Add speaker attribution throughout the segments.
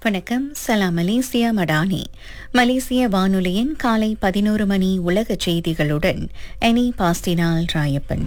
Speaker 1: வணக்கம் சலாம் மலேசியா மடானி மலேசிய வானொலியின் காலை பதினோரு மணி உலக செய்திகளுடன் எனி பாஸ்டினால் ராயப்பன்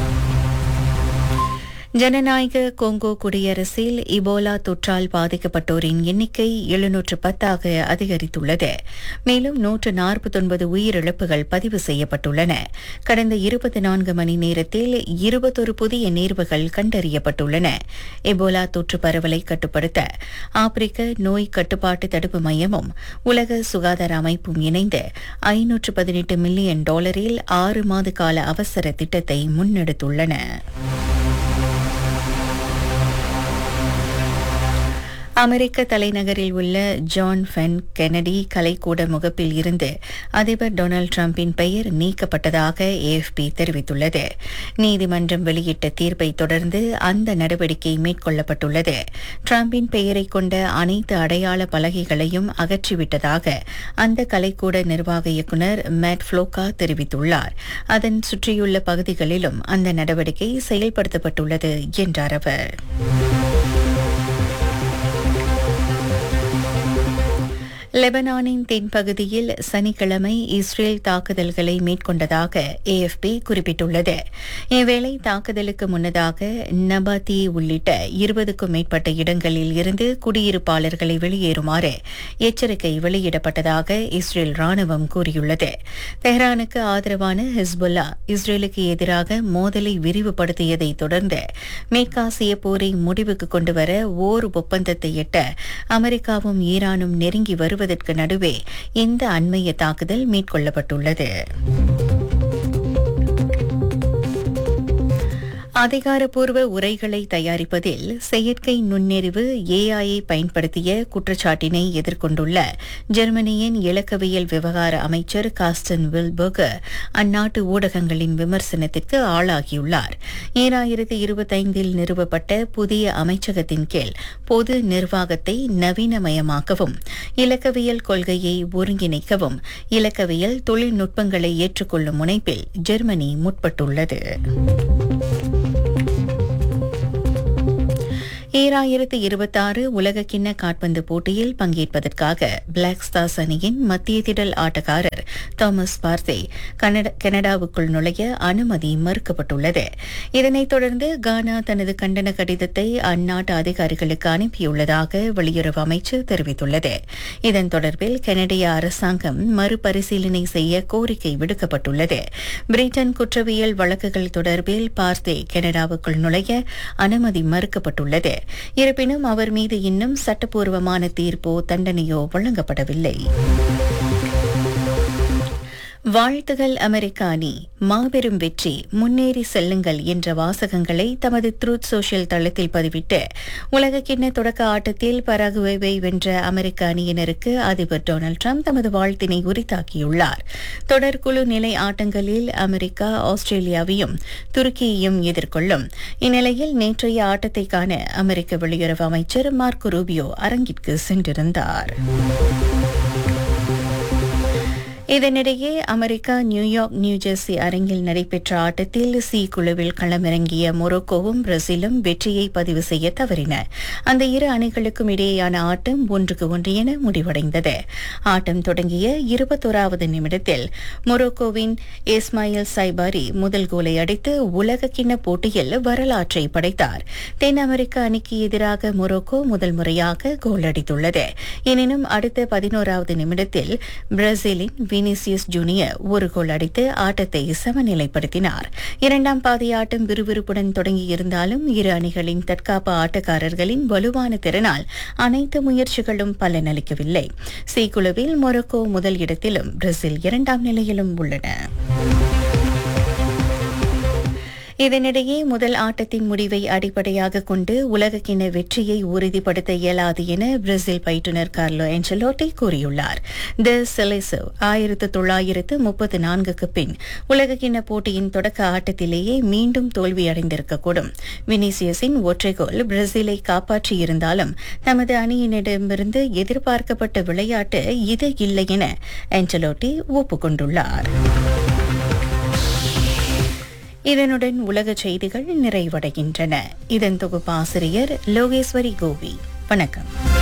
Speaker 1: ஜனநாயக கோங்கோ குடியரசில் இபோலா தொற்றால் பாதிக்கப்பட்டோரின் எண்ணிக்கை எழுநூற்று பத்தாக அதிகரித்துள்ளது மேலும் நூற்று நாற்பத்தொன்பது உயிரிழப்புகள் பதிவு செய்யப்பட்டுள்ளன கடந்த இருபத்தி நான்கு மணி நேரத்தில் இருபத்தொரு புதிய நேர்வுகள் கண்டறியப்பட்டுள்ளன எபோலா தொற்று பரவலை கட்டுப்படுத்த ஆப்பிரிக்க நோய் கட்டுப்பாட்டு தடுப்பு மையமும் உலக சுகாதார அமைப்பும் இணைந்து ஐநூற்று பதினெட்டு மில்லியன் டாலரில் ஆறு மாத கால அவசர திட்டத்தை முன்னெடுத்துள்ளன அமெரிக்க தலைநகரில் உள்ள ஜான் ஃபென் கெனடி கலைக்கூட முகப்பில் இருந்து அதிபர் டொனால்டு டிரம்பின் பெயர் நீக்கப்பட்டதாக ஏஎஃப்பி தெரிவித்துள்ளது நீதிமன்றம் வெளியிட்ட தீர்ப்பை தொடர்ந்து அந்த நடவடிக்கை மேற்கொள்ளப்பட்டுள்ளது டிரம்பின் பெயரை கொண்ட அனைத்து அடையாள பலகைகளையும் அகற்றிவிட்டதாக அந்த கலைக்கூட நிர்வாக இயக்குநர் மேட் ஃப்ளோகா தெரிவித்துள்ளார் அதன் சுற்றியுள்ள பகுதிகளிலும் அந்த நடவடிக்கை செயல்படுத்தப்பட்டுள்ளது என்றார் அவர் லெபனானின் தென்பகுதியில் சனிக்கிழமை இஸ்ரேல் தாக்குதல்களை மேற்கொண்டதாக ஏஎஃப்பி குறிப்பிட்டுள்ளது இவ்வேளை தாக்குதலுக்கு முன்னதாக நபாத்தி உள்ளிட்ட இருபதுக்கும் மேற்பட்ட இடங்களில் இருந்து குடியிருப்பாளர்களை வெளியேறுமாறு எச்சரிக்கை வெளியிடப்பட்டதாக இஸ்ரேல் ராணுவம் கூறியுள்ளது தெஹ்ரானுக்கு ஆதரவான ஹிஸ்புல்லா இஸ்ரேலுக்கு எதிராக மோதலை விரிவுபடுத்தியதை தொடர்ந்து மேற்காசிய போரை முடிவுக்கு கொண்டுவர ஓர் ஒப்பந்தத்தை எட்ட அமெரிக்காவும் ஈரானும் நெருங்கி வருவது வருவதற்கு நடுவே இந்த அண்மைய தாக்குதல் மேற்கொள்ளப்பட்டுள்ளது அதிகாரப்பூர்வ உரைகளை தயாரிப்பதில் செயற்கை நுண்ணறிவு ஏஐயை பயன்படுத்திய குற்றச்சாட்டினை எதிர்கொண்டுள்ள ஜெர்மனியின் இலக்கவியல் விவகார அமைச்சர் காஸ்டன் வில்பர்கர் அந்நாட்டு ஊடகங்களின் விமர்சனத்திற்கு ஆளாகியுள்ளார் ஈராயிரத்தி இருபத்தைந்தில் நிறுவப்பட்ட புதிய அமைச்சகத்தின் கீழ் பொது நிர்வாகத்தை நவீனமயமாக்கவும் இலக்கவியல் கொள்கையை ஒருங்கிணைக்கவும் இலக்கவியல் தொழில்நுட்பங்களை ஏற்றுக்கொள்ளும் முனைப்பில் ஜெர்மனி முற்பட்டுள்ளது ஈராயிரத்து இருபத்தாறு உலகக்கிண்ண காட்பந்து போட்டியில் பங்கேற்பதற்காக பிளாக் ஸ்டார்ஸ் அணியின் மத்திய திடல் ஆட்டக்காரர் தாமஸ் பார்த்தே கனடாவுக்குள் நுழைய அனுமதி மறுக்கப்பட்டுள்ளது இதனைத் தொடர்ந்து கானா தனது கண்டன கடிதத்தை அந்நாட்டு அதிகாரிகளுக்கு அனுப்பியுள்ளதாக வெளியுறவு அமைச்சு தெரிவித்துள்ளது இதன் தொடர்பில் கனடிய அரசாங்கம் மறுபரிசீலனை செய்ய கோரிக்கை விடுக்கப்பட்டுள்ளது பிரிட்டன் குற்றவியல் வழக்குகள் தொடர்பில் பார்த்தே கனடாவுக்குள் நுழைய அனுமதி மறுக்கப்பட்டுள்ளது இருப்பினும் அவர் மீது இன்னும் சட்டப்பூர்வமான தீர்ப்போ தண்டனையோ வழங்கப்படவில்லை வாழ்த்துகள் அமெரிக்கானி மாபெரும் வெற்றி முன்னேறி செல்லுங்கள் என்ற வாசகங்களை தமது த்ரூத் சோஷியல் தளத்தில் பதிவிட்டு உலகக்கிண்ண தொடக்க ஆட்டத்தில் பராகுவேவை வென்ற அமெரிக்க அணியினருக்கு அதிபர் டொனால்டு டிரம்ப் தமது வாழ்த்தினை உரித்தாக்கியுள்ளார் தொடர்குழு நிலை ஆட்டங்களில் அமெரிக்கா ஆஸ்திரேலியாவையும் துருக்கியையும் எதிர்கொள்ளும் இந்நிலையில் நேற்றைய ஆட்டத்தை காண அமெரிக்க வெளியுறவு அமைச்சர் மார்க்கோ ரூபியோ அரங்கிற்கு சென்றிருந்தார் இதனிடையே அமெரிக்கா நியூயார்க் நியூஜெர்சி அரங்கில் நடைபெற்ற ஆட்டத்தில் சி குழுவில் களமிறங்கிய மொரோக்கோவும் பிரேசிலும் வெற்றியை பதிவு செய்ய தவறின அந்த இரு அணிகளுக்கும் இடையேயான ஆட்டம் ஒன்றுக்கு ஒன்று என முடிவடைந்தது ஆட்டம் தொடங்கிய இருபத்தோராவது நிமிடத்தில் மொரோக்கோவின் இஸ்மாயில் சைபாரி முதல் கோலை அடித்து உலகக்கிண்ண போட்டியில் வரலாற்றை படைத்தார் தென் அமெரிக்க அணிக்கு எதிராக மொரோக்கோ முதல் முறையாக கோல் அடித்துள்ளது எனினும் அடுத்த பதினோராவது நிமிடத்தில் பிரேசிலின் வினிசியஸ் ஜூனியர் ஒரு கோல் அடித்து ஆட்டத்தை சமநிலைப்படுத்தினார் இரண்டாம் பாதி ஆட்டம் விறுவிறுப்புடன் தொடங்கியிருந்தாலும் இரு அணிகளின் தற்காப்பு ஆட்டக்காரர்களின் வலுவான திறனால் அனைத்து முயற்சிகளும் பலனளிக்கவில்லை சி குழுவில் மொரோக்கோ முதல் இடத்திலும் பிரேசில் இரண்டாம் நிலையிலும் உள்ளன இதனிடையே முதல் ஆட்டத்தின் முடிவை அடிப்படையாக கொண்டு உலகக்கிண வெற்றியை உறுதிப்படுத்த இயலாது என பிரேசில் பயிற்றுநர் கார்லோ என்சலோட்டி கூறியுள்ளார் த செலேசோ ஆயிரத்து தொள்ளாயிரத்து முப்பத்து நான்குக்கு பின் உலகக்கிண போட்டியின் தொடக்க ஆட்டத்திலேயே மீண்டும் தோல்வியடைந்திருக்கக்கூடும் வினிசியஸின் ஒற்றை கோல் பிரேசிலை காப்பாற்றியிருந்தாலும் தமது அணியினரிடமிருந்து எதிர்பார்க்கப்பட்ட விளையாட்டு இது இல்லை என என்சலோட்டி ஒப்புக்கொண்டுள்ளார் இதனுடன் உலக செய்திகள் நிறைவடைகின்றன இதன் தொகுப்பாசிரியர் லோகேஸ்வரி கோவி வணக்கம்